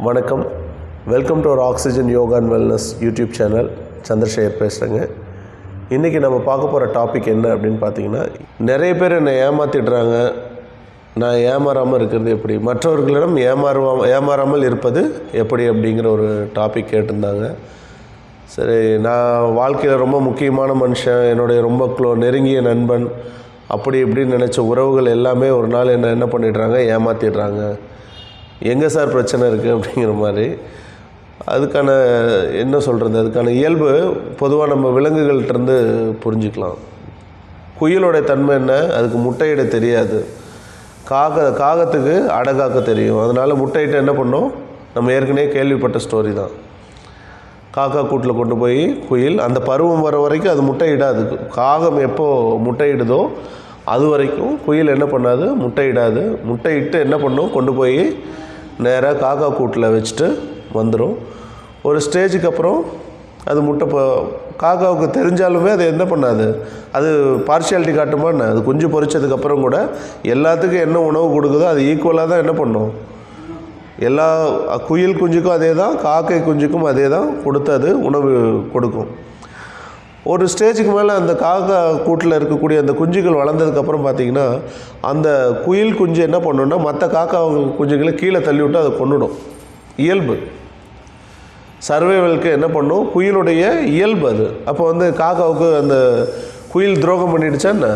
வணக்கம் welcome to our oxygen yoga and wellness YouTube channel Chandrasekhar பேசுகிறேங்க இன்றைக்கி நம்ம பார்க்க போகிற டாபிக் என்ன அப்படின்னு பார்த்தீங்கன்னா நிறைய பேர் என்னை ஏமாற்றிடுறாங்க நான் ஏமாறாமல் இருக்கிறது எப்படி மற்றவர்களிடம் ஏமாறுவா ஏமாறாமல் இருப்பது எப்படி அப்படிங்கிற ஒரு டாபிக் கேட்டிருந்தாங்க சரி நான் வாழ்க்கையில் ரொம்ப முக்கியமான மனுஷன் என்னுடைய ரொம்ப க்ளோ நெருங்கிய நண்பன் அப்படி இப்படின்னு நினச்ச உறவுகள் எல்லாமே ஒரு நாள் என்ன என்ன பண்ணிடுறாங்க ஏமாற்றிடுறாங்க எங்கே சார் பிரச்சனை இருக்குது அப்படிங்கிற மாதிரி அதுக்கான என்ன சொல்கிறது அதுக்கான இயல்பு பொதுவாக நம்ம விலங்குகள்கிட்டருந்து புரிஞ்சுக்கலாம் குயிலோட தன்மை என்ன அதுக்கு முட்டையிட தெரியாது காக காகத்துக்கு அடகாக்க தெரியும் அதனால் முட்டையிட்ட என்ன பண்ணோம் நம்ம ஏற்கனவே கேள்விப்பட்ட ஸ்டோரி தான் காக்கா கூட்டில் கொண்டு போய் குயில் அந்த பருவம் வர வரைக்கும் அது முட்டையிடாது காகம் எப்போ முட்டையிடுதோ அது வரைக்கும் குயில் என்ன பண்ணாது முட்டையிடாது முட்டையிட்டு என்ன பண்ணும் கொண்டு போய் நேராக காக்கா கூட்டில் வச்சுட்டு வந்துடும் ஒரு ஸ்டேஜுக்கு அப்புறம் அது முட்டை இப்போ காக்காவுக்கு தெரிஞ்சாலுமே அது என்ன பண்ணாது அது பார்ஷியாலிட்டி காட்டுமா என்ன அது குஞ்சு பொரிச்சதுக்கப்புறம் கூட எல்லாத்துக்கும் என்ன உணவு கொடுக்குதோ அது ஈக்குவலாக தான் என்ன பண்ணும் எல்லா குயில் குஞ்சுக்கும் அதே தான் காக்கை குஞ்சுக்கும் அதே தான் கொடுத்து அது உணவு கொடுக்கும் ஒரு ஸ்டேஜுக்கு மேலே அந்த காக்கா கூட்டில் இருக்கக்கூடிய அந்த குஞ்சுகள் வளர்ந்ததுக்கப்புறம் பார்த்தீங்கன்னா அந்த குயில் குஞ்சு என்ன பண்ணுன்னா மற்ற காக்கா குஞ்சுகளை கீழே தள்ளி விட்டு அதை கொண்டுடும் இயல்பு சர்வைவலுக்கு என்ன பண்ணும் குயிலுடைய இயல்பு அது அப்போ வந்து காக்காவுக்கு அந்த குயில் துரோகம் பண்ணிடுச்சா என்ன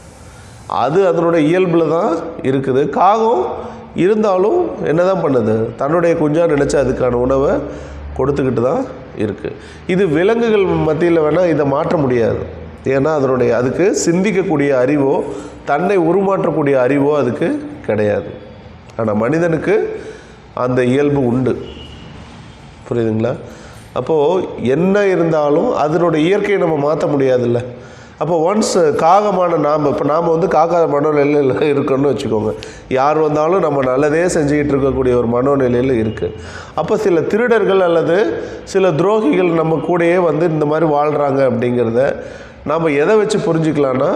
அது அதனுடைய இயல்பில் தான் இருக்குது காகம் இருந்தாலும் என்ன தான் பண்ணுது தன்னுடைய குஞ்சா நினச்சி அதுக்கான உணவை கொடுத்துக்கிட்டு தான் இருக்குது இது விலங்குகள் மத்தியில் வேணால் இதை மாற்ற முடியாது ஏன்னா அதனுடைய அதுக்கு சிந்திக்கக்கூடிய அறிவோ தன்னை உருமாற்றக்கூடிய அறிவோ அதுக்கு கிடையாது ஆனால் மனிதனுக்கு அந்த இயல்பு உண்டு புரியுதுங்களா அப்போது என்ன இருந்தாலும் அதனுடைய இயற்கையை நம்ம மாற்ற முடியாதுல்ல அப்போ ஒன்ஸ் காகமான நாம் இப்போ நாம் வந்து காக்கா மனோநிலையில் இருக்கோம்னு வச்சுக்கோங்க யார் வந்தாலும் நம்ம நல்லதே செஞ்சுக்கிட்டு இருக்கக்கூடிய ஒரு மனோநிலையில் இருக்குது அப்போ சில திருடர்கள் அல்லது சில துரோகிகள் நம்ம கூடயே வந்து இந்த மாதிரி வாழ்கிறாங்க அப்படிங்கிறத நாம் எதை வச்சு புரிஞ்சுக்கலான்னா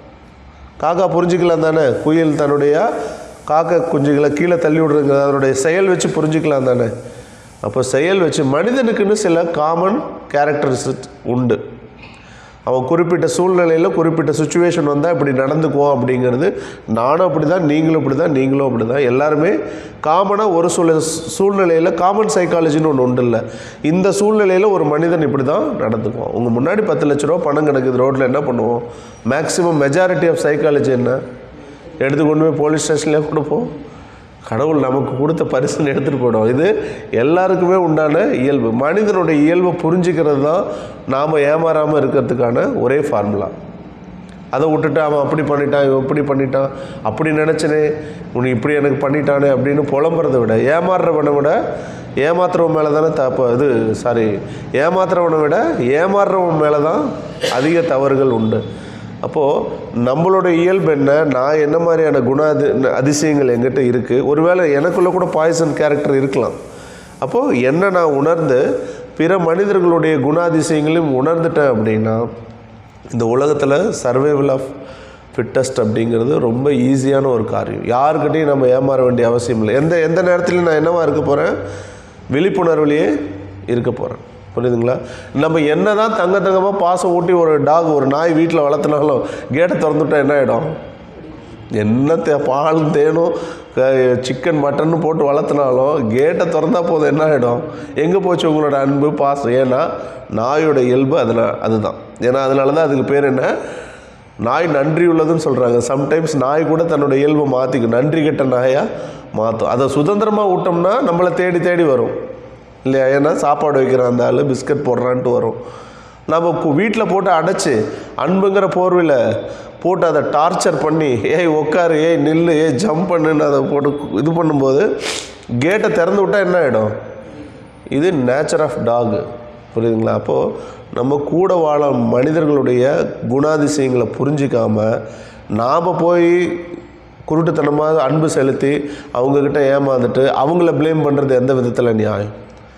காக்கா புரிஞ்சுக்கலாம் தானே குயில் தன்னுடைய காக்கா குஞ்சுகளை கீழே தள்ளி விடுறதுங்க அதனுடைய செயல் வச்சு புரிஞ்சுக்கலாம் தானே அப்போ செயல் வச்சு மனிதனுக்குன்னு சில காமன் கேரக்டரிஸ்டிக்ஸ் உண்டு அவன் குறிப்பிட்ட சூழ்நிலையில் குறிப்பிட்ட சுச்சுவேஷன் வந்தால் இப்படி நடந்துக்குவோம் அப்படிங்கிறது நானும் அப்படி தான் நீங்களும் அப்படி தான் நீங்களும் அப்படி தான் எல்லாருமே காமனாக ஒரு சூழ சூழ்நிலையில் காமன் சைக்காலஜின்னு ஒன்று உண்டு இல்லை இந்த சூழ்நிலையில் ஒரு மனிதன் இப்படி தான் நடந்துக்குவான் உங்கள் முன்னாடி பத்து லட்ச ரூபா பணம் கிடக்குது ரோட்டில் என்ன பண்ணுவோம் மேக்ஸிமம் மெஜாரிட்டி ஆஃப் சைக்காலஜி என்ன எடுத்து கொண்டு போய் போலீஸ் ஸ்டேஷன்லேயே கொடுப்போம் கடவுள் நமக்கு கொடுத்த பரிசுன்னு எடுத்துகிட்டு போயிடும் இது எல்லாருக்குமே உண்டான இயல்பு மனிதனுடைய இயல்பை புரிஞ்சுக்கிறது தான் நாம் ஏமாறாமல் இருக்கிறதுக்கான ஒரே ஃபார்முலா அதை விட்டுட்டு அவன் அப்படி பண்ணிட்டான் இவன் இப்படி பண்ணிட்டான் அப்படி நினச்சனே உனக்கு இப்படி எனக்கு பண்ணிட்டானே அப்படின்னு புலம்புறதை விட ஏமாறுறவனை விட ஏமாத்துறவன் மேலே தானே தப்பு இது சாரி ஏமாத்துறவனை விட ஏமாறுறவன் மேலே தான் அதிக தவறுகள் உண்டு அப்போது நம்மளோட இயல்பு என்ன நான் என்ன மாதிரியான குண அதி அதிசயங்கள் எங்கிட்ட இருக்குது ஒருவேளை எனக்குள்ளே கூட பாய்சன் கேரக்டர் இருக்கலாம் அப்போது என்ன நான் உணர்ந்து பிற மனிதர்களுடைய குணாதிசயங்களையும் உணர்ந்துட்டேன் அப்படின்னா இந்த உலகத்தில் சர்வைவல் ஆஃப் ஃபிட்டஸ்ட் அப்படிங்கிறது ரொம்ப ஈஸியான ஒரு காரியம் யாருக்கிட்டையும் நம்ம ஏமாற வேண்டிய அவசியம் இல்லை எந்த எந்த நேரத்துலையும் நான் என்னவா இருக்க போகிறேன் விழிப்புணர்வுலேயே இருக்க போகிறேன் புரியுதுங்களா நம்ம என்ன தான் தங்க தங்கமாக பாசம் ஊட்டி ஒரு டாக் ஒரு நாய் வீட்டில் வளர்த்துனாலும் கேட்டை திறந்துட்டா என்ன ஆகிடும் என்ன தே பால் தேனும் சிக்கன் மட்டன் போட்டு வளர்த்துனாலும் கேட்டை திறந்தா போதும் என்ன ஆகிடும் எங்கே போச்சு உங்களோட அன்பு பாசம் ஏன்னா நாயோட இயல்பு அதில் அதுதான் ஏன்னா அதனால தான் அதுக்கு பேர் என்ன நாய் நன்றி உள்ளதுன்னு சொல்கிறாங்க சம்டைம்ஸ் நாய் கூட தன்னோட இயல்பை மாற்றிக்கும் நன்றி கெட்ட நாயாக மாற்றும் அதை சுதந்திரமாக விட்டோம்னா நம்மளை தேடி தேடி வரும் இல்லையா ஏன்னா சாப்பாடு வைக்கிற அந்த ஆள் பிஸ்கட் போடுறான்ட்டு வரும் நம்ம வீட்டில் போட்டு அடைச்சி அன்புங்கிற போர்வையில் போட்டு அதை டார்ச்சர் பண்ணி ஏய் உட்காரு ஏய் நில்லு ஏய் ஜம்ப் பண்ணுன்னு அதை போட்டு இது பண்ணும்போது கேட்டை திறந்து விட்டால் என்ன ஆகிடும் இது நேச்சர் ஆஃப் டாக் புரியுதுங்களா அப்போது நம்ம கூட வாழ மனிதர்களுடைய குணாதிசயங்களை புரிஞ்சிக்காம நாம் போய் குருட்டுத்தனமாக அன்பு செலுத்தி அவங்கக்கிட்ட ஏமாந்துட்டு அவங்கள ப்ளேம் பண்ணுறது எந்த விதத்தில் நியாயம்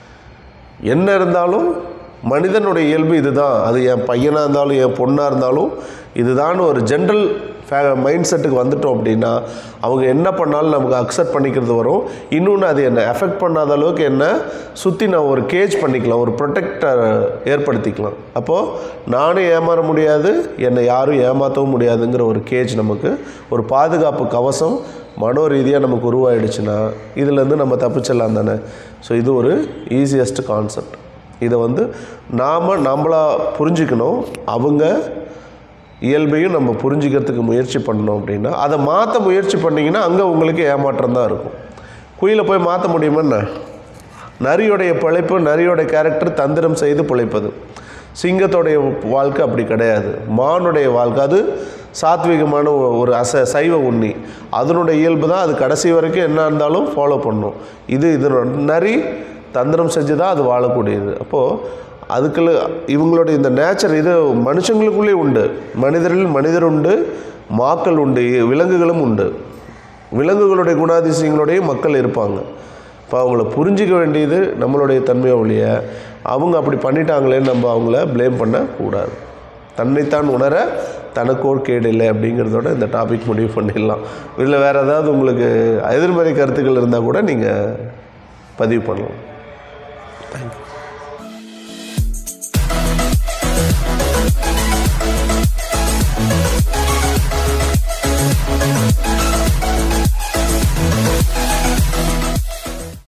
என்ன இருந்தாலும் மனிதனுடைய இயல்பு இதுதான் அது என் பையனாக இருந்தாலும் என் பொண்ணாக இருந்தாலும் இதுதான் ஒரு ஜென்ரல் மைண்ட் செட்டுக்கு வந்துட்டோம் அப்படின்னா அவங்க என்ன பண்ணாலும் நமக்கு அக்செப்ட் பண்ணிக்கிறது வரும் இன்னொன்று அது என்ன எஃபெக்ட் பண்ணாத அளவுக்கு என்ன சுற்றி நான் ஒரு கேஜ் பண்ணிக்கலாம் ஒரு ப்ரொடெக்டர் ஏற்படுத்திக்கலாம் அப்போது நானும் ஏமாற முடியாது என்னை யாரும் ஏமாற்றவும் முடியாதுங்கிற ஒரு கேஜ் நமக்கு ஒரு பாதுகாப்பு கவசம் மனோ ரீதியாக நமக்கு உருவாயிடுச்சுன்னா இதுலேருந்து நம்ம தப்பிச்சிடலாம் தானே ஸோ இது ஒரு ஈஸியஸ்ட் கான்செப்ட் இதை வந்து நாம் நம்மளா புரிஞ்சுக்கணும் அவங்க இயல்பையும் நம்ம புரிஞ்சுக்கிறதுக்கு முயற்சி பண்ணோம் அப்படின்னா அதை மாற்ற முயற்சி பண்ணிங்கன்னா அங்கே உங்களுக்கு ஏமாற்றம் தான் இருக்கும் குயிலை போய் மாற்ற முடியுமா என்ன நரியோடைய பிழைப்பு நரியோடைய கேரக்டர் தந்திரம் செய்து பிழைப்பது சிங்கத்தோடைய வாழ்க்கை அப்படி கிடையாது மானுடைய வாழ்க்கை அது சாத்விகமான ஒ- ஒரு அச சைவ உண்ணி அதனுடைய இயல்பு தான் அது கடைசி வரைக்கும் என்ன இருந்தாலும் ஃபாலோ பண்ணும் இது இதனோட நரி தந்திரம் செஞ்சு தான் அது வாழக்கூடியது அப்போது அதுக்குள்ள இவங்களுடைய இந்த நேச்சர் இது மனுஷங்களுக்குள்ளே உண்டு மனிதரில் மனிதர் உண்டு மாக்கள் உண்டு விலங்குகளும் உண்டு விலங்குகளுடைய குணாதிசயங்களுடைய மக்கள் இருப்பாங்க இப்போ அவங்கள புரிஞ்சிக்க வேண்டியது நம்மளுடைய தன்மையை ஒழிய அவங்க அப்படி பண்ணிட்டாங்களேன்னு நம்ம அவங்கள ப்ளேம் பண்ணக்கூடாது தன்னைத்தான் உணர தனக்கோர் கேடு இல்லை அப்படிங்கிறதோட இந்த டாபிக் முடிவு பண்ணிடலாம் இதில் வேறு ஏதாவது உங்களுக்கு எதிர்மறை கருத்துக்கள் இருந்தால் கூட நீங்கள் பதிவு பண்ணலாம் தேங்க்யூ